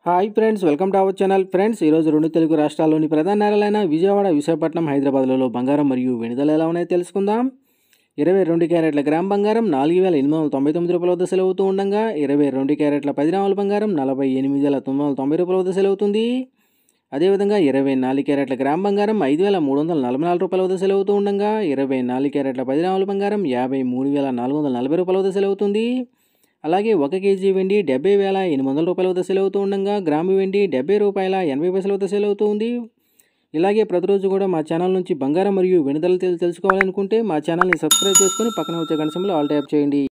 hi friends welcome to our channel friends ఈరోజు రెండు తెలుగు రాష్ట్రాల్లోని ప్రధాన నగరాలైన విజయవాడ విశాఖపట్నం హైదరాబాద్లలో బంగారం మరియు వెనుదల ఎలా ఉన్నాయో తెలుసుకుందాం ఇరవై రెండు క్యారెట్ల గ్రామ్ బంగారం నాలుగు వేల ఎనిమిది వందల తొంభై తొమ్మిది రూపాయల వద్ద సెలవుతూ ఉండగా ఇరవై రెండు క్యారెట్ల పది గ్రాముల బంగారం నలభై ఎనిమిది వేల తొమ్మిది వందల తొంభై రూపాయల వద్ద సెలవుతుంది అదేవిధంగా ఇరవై నాలుగు క్యారెట్ల గ్రామ్ బంగారం ఐదు వేల మూడు వందల నలభై నాలుగు రూపాయల వద్ద సెలవుతూ ఉండగా ఇరవై నాలుగు క్యారెట్ల పది గ్రాముల బంగారం యాభై మూడు వేల నాలుగు వందల నలభై రూపాయల వద్ద సెలవుతుంది అలాగే ఒక కేజీ వెండి డెబ్బై వేల ఎనిమిది వందల రూపాయల వద్ద సెలవుతూ ఉండగా గ్రాము వెండి డెబ్బై రూపాయల ఎనభై పైసల వద్ద సెలవుతూ ఉంది ఇలాగే ప్రతిరోజు కూడా మా ఛానల్ నుంచి బంగారం మరియు వెనుదల తెలుసుకోవాలనుకుంటే మా ఛానల్ని సబ్స్క్రైబ్ చేసుకొని పక్కన వచ్చే గంట సింబల్ ఆల్ ట్యాప్ చేయండి